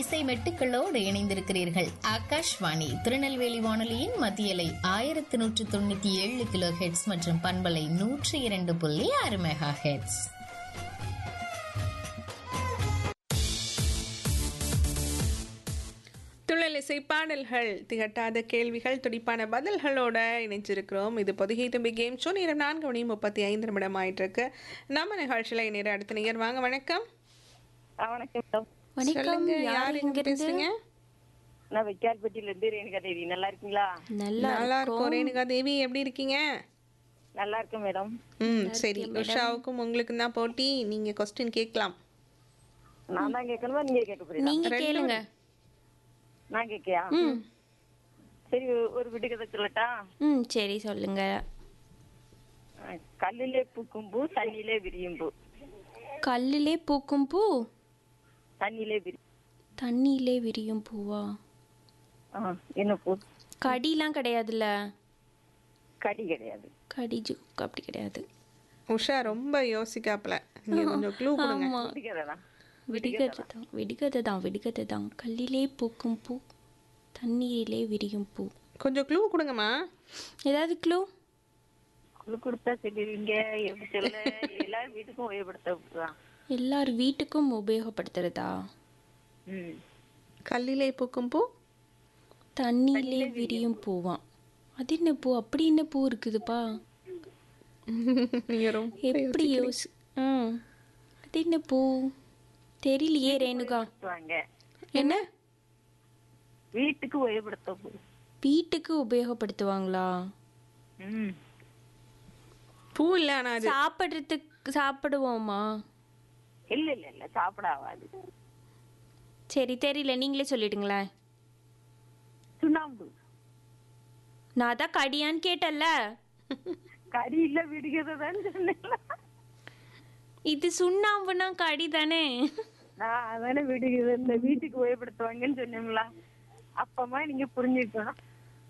இசை மெட்டுக்களோடு இணைந்திருக்கிறீர்கள் ஆகாஷ்வாணி திருநெல்வேலி வானொலியின் மத்தியலை ஆயிரத்தி நூற்று தொண்ணூத்தி ஏழு கிலோ ஹெட்ஸ் மற்றும் பண்பலை நூற்றி இரண்டு புள்ளி ஆறு மெகா ஹெட்ஸ் துள்ளலிசை பாடல்கள் திகட்டாத கேள்விகள் துடிப்பான பதில்களோட இணைஞ்சிருக்கிறோம் இது பொதுகை தும்பி கேம் ஷோ நேரம் நான்கு மணி முப்பத்தி ஐந்து நிமிடம் ஆயிட்டு இருக்கு நம்ம நிகழ்ச்சியில நேரம் அடுத்த நேர் வாங்க வணக்கம் ஆ, வணக்கம் மேடம் வணக்கம் சொல்லுங்க யார் யார் இங்க இங்க பேசுறீங்க நான் வெக்கால்பட்டியில இருந்து ரேணுகா தேவி நல்லா இருக்கீங்களா நல்லா நல்லா இருக்கும் ரேணுகா தேவி எப்படி இருக்கீங்க நல்லா இருக்கேன் மேடம் ம் சரி உஷாவுக்கும் உங்களுக்கும் தான் போட்டி நீங்க கொஸ்டின் கேட்கலாம் நான் தான் கேட்கணுமா நீங்க கேட்க போறீங்களா நீங்க கேளுங்க நான் கேட்கியா சரி ஒரு விடுகதை சொல்லட்டா ம் சரி சொல்லுங்க ஆ, கல்லிலே பூக்கும் பூ தண்ணியிலே விரியும் பூ கல்லிலே பூக்கும் பூ தண்ணியிலே விரி தண்ணியிலே விரியும் பூவா ஆ, என்ன பூ கடிலாம் கிடையாதுல்ல கடி கிடையாது கடி ஜுக் அப்படி கிடையாது உஷா ரொம்ப யோசிக்காப்ல நீங்க கொஞ்சம் க்ளூ கொடுங்க ஆமா விடுகதை தான் விடிகதை தான் விடிகதை தான் விடிகதை தான் கல்லிலே பூக்கும் பூ தண்ணீரிலே விரியும் பூ கொஞ்சம் க்ளூ கொடுங்கம்மா ஏதாவது க்ளூ குழு கொடுத்தா சொல்லுவீங்க எப்படி சொல்ல எல்லாரும் வீட்டுக்கும் உபயோகப்படுத்த தான் எல்லார் வீட்டுக்கும் உபயோகப்படுத்துறதா ம் கல்லிலே பூக்கும் பூ தண்ணியிலே விரியும் பூவாம் அது என்ன பூ அப்படி என்ன பூ இருக்குதுப்பா நீங்க ரொம்ப எப்படி யோசி ம் அது என்ன பூ தெரியலையே ரேணுகா வாங்க என்ன வீட்டுக்கு உபயோகப்படுத்த பூ வீட்டுக்கு உபயோகப்படுத்துவாங்களா ம் பூ இல்ல ஆனா அது சாப்பிட்றதுக்கு சாப்பிடுவோமா இல்ல இல்ல இல்ல சாப்பிட ஆகாது சரி தெரியல நீங்களே சொல்லிடுங்களேன் சுண்ணாம்பு நான் தான் கடியான்னு கேட்டல்ல கறி இல்ல விடுகதை தான் சொன்னேன் இது சுண்ணாம்புனா கடி தானே நான் அதானே விடுகிறது இந்த வீட்டுக்கு உபயோகப்படுத்துவாங்கன்னு சொன்னீங்களா அப்பமா நீங்க புரிஞ்சுக்கணும்